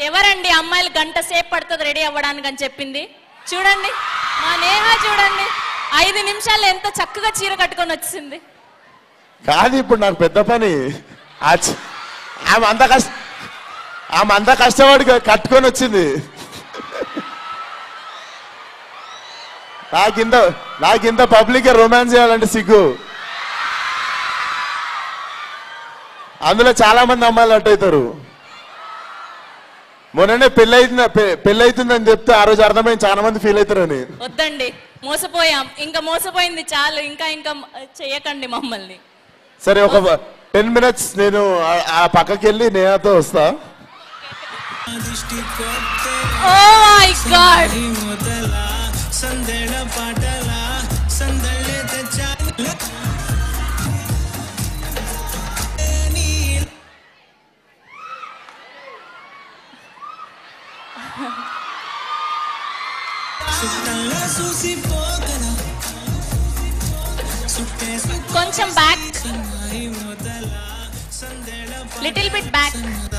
ఎవరండి అమ్మాయిలు గంట సేపు పడుతుంది రెడీ అవ్వడానికి అని చెప్పింది చూడండి మా నేహ చూడండి ఐదు నిమిషాలు ఎంత చక్కగా చీర కట్టుకొని వచ్చింది కాదు ఇప్పుడు నాకు పెద్ద పని ఆ చ- ఆమె అంత కష్ట ఆమె అంత కష్టపడి కట్టుకొని వచ్చింది నాకింత నాకింత పబ్లిక్ రొమాన్స్ చేయాలంటే సిగ్గు అందులో చాలా మంది అమ్మాయిలు అట్టు అవుతారు మొన్ననే పెళ్ళి అవుతుంది పెళ్ళి అవుతుందని చెప్తే ఆ రోజు అర్థమైంది చాలా మంది ఫీల్ అవుతారని వద్దండి మోసపోయాం ఇంకా మోసపోయింది చాలు ఇంకా ఇంకా చెయ్యకండి మమ్మల్ని సరే ఒక టెన్ మినిట్స్ నేను ఆ- ఆ పక్కకి వెళ్ళి నేహాతో వస్తా ఓ మై గాడ్ ಮೊದಲ ಸಂದಳ ಪಾಟಲ ಸಂದಳೆ ತೆಚ್ಚ సుట్టల్ల చూసిపోగల సుట్టే కొంచెం బ్యాక్ సన్నాయి మొదల సందెళ లిటిల్ బిట్ బ్యాక్